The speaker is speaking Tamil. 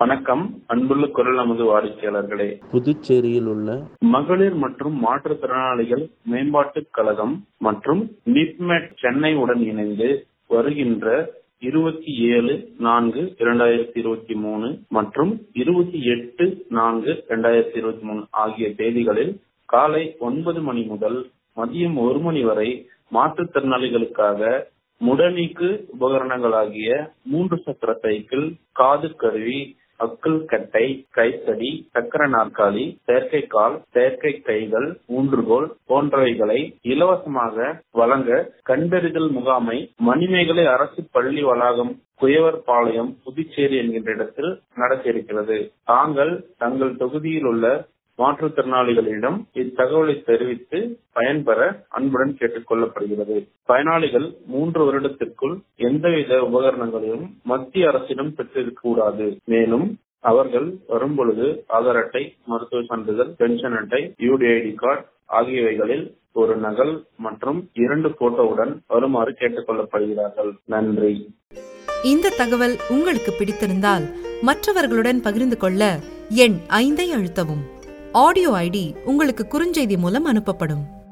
வணக்கம் அன்புள்ள குரல் நமது வாடிக்கையாளர்களே புதுச்சேரியில் உள்ள மகளிர் மற்றும் மாற்றுத்திறனாளிகள் மேம்பாட்டுக் கழகம் மற்றும் நிப்மெட் சென்னை உடன் இணைந்து வருகின்ற இருபத்தி ஏழு நான்கு இரண்டாயிரத்தி இருபத்தி மூணு மற்றும் இருபத்தி எட்டு நான்கு இரண்டாயிரத்தி இருபத்தி மூணு ஆகிய தேதிகளில் காலை ஒன்பது மணி முதல் மதியம் ஒரு மணி வரை மாற்றுத்திறனாளிகளுக்காக முடநீக்கு உபகரணங்களாகிய மூன்று சக்கர சைக்கிள் காது கருவி அக்குள் கட்டை கைத்தடி சக்கர நாற்காலி செயற்கை கால் செயற்கை கைகள் ஊன்றுகோல் போன்றவைகளை இலவசமாக வழங்க கண்டறிதல் முகாமை மணிமேகலை அரசு பள்ளி வளாகம் குயவர் பாளையம் புதுச்சேரி என்கின்ற இடத்தில் நடக்க இருக்கிறது தாங்கள் தங்கள் தொகுதியில் உள்ள மாற்றுத்திறனாளிகளிடம் இத்தகவலை தெரிவித்து பயன்பெற அன்புடன் கேட்டுக் கொள்ளப்படுகிறது பயனாளிகள் மூன்று வருடத்திற்குள் எந்தவித உபகரணங்களையும் மத்திய அரசிடம் பெற்றிருக்க கூடாது மேலும் அவர்கள் வரும்பொழுது ஆதார் அட்டை மருத்துவ சான்றிதழ் பென்ஷன் அட்டை யூடிஐடி கார்டு ஆகியவைகளில் ஒரு நகல் மற்றும் இரண்டு போட்டோவுடன் வருமாறு கேட்டுக் கொள்ளப்படுகிறார்கள் நன்றி இந்த தகவல் உங்களுக்கு பிடித்திருந்தால் மற்றவர்களுடன் பகிர்ந்து கொள்ள எண் ஐந்தை அழுத்தவும் ஆடியோ ஐடி உங்களுக்கு குறுஞ்செய்தி மூலம் அனுப்பப்படும்